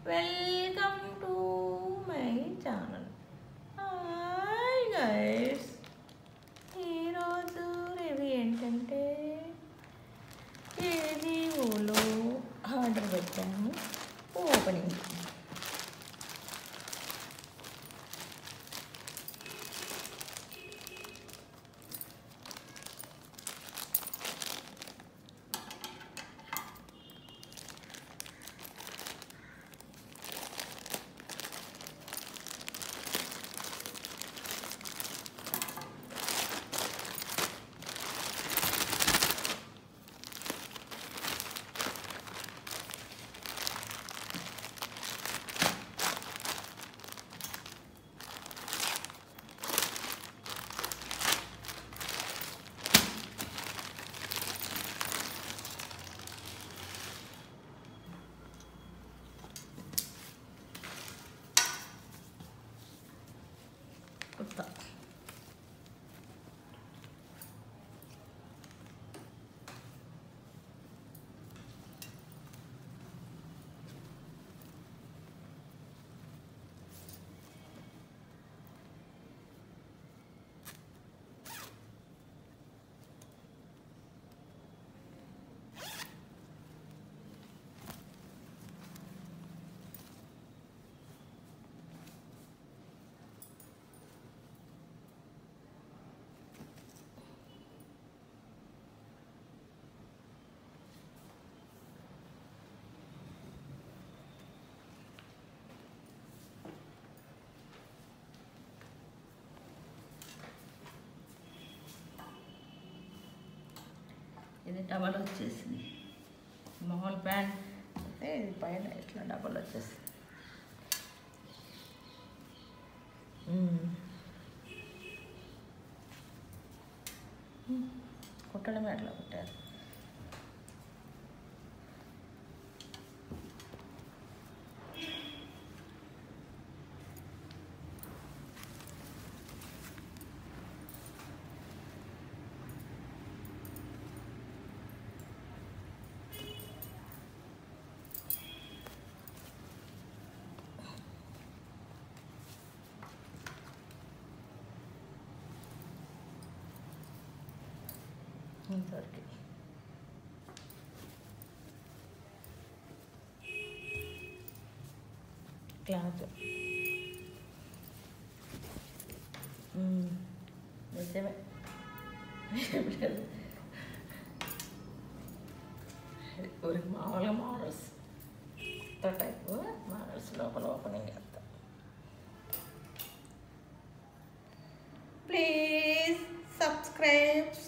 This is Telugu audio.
Welcome to my channel hi guys ఈరోజు రివ్యూ ఏంటంటే ఏజీఓలో ఆర్డర్ పెట్టాను ఓపెనింగ్ కుర్తా ఇది డబల్ వచ్చేసింది మామూలు ప్యాంట్ అయితే ఇది పైన ఇట్లా డబల్ వచ్చేసింది మ్మ్. మ్మ్. కుట్టడమే అట్లా కుట్టారు ఇంతవరకు క్లాత్ మ్మ్. నిజమే ఊరికి మామూలుగా మోడల్స్ కొత్త టైపు మోడల్స్ లోపల ఓపెనింగ్ చేస్తాం ప్లీజ్ సబ్స్క్రైబ్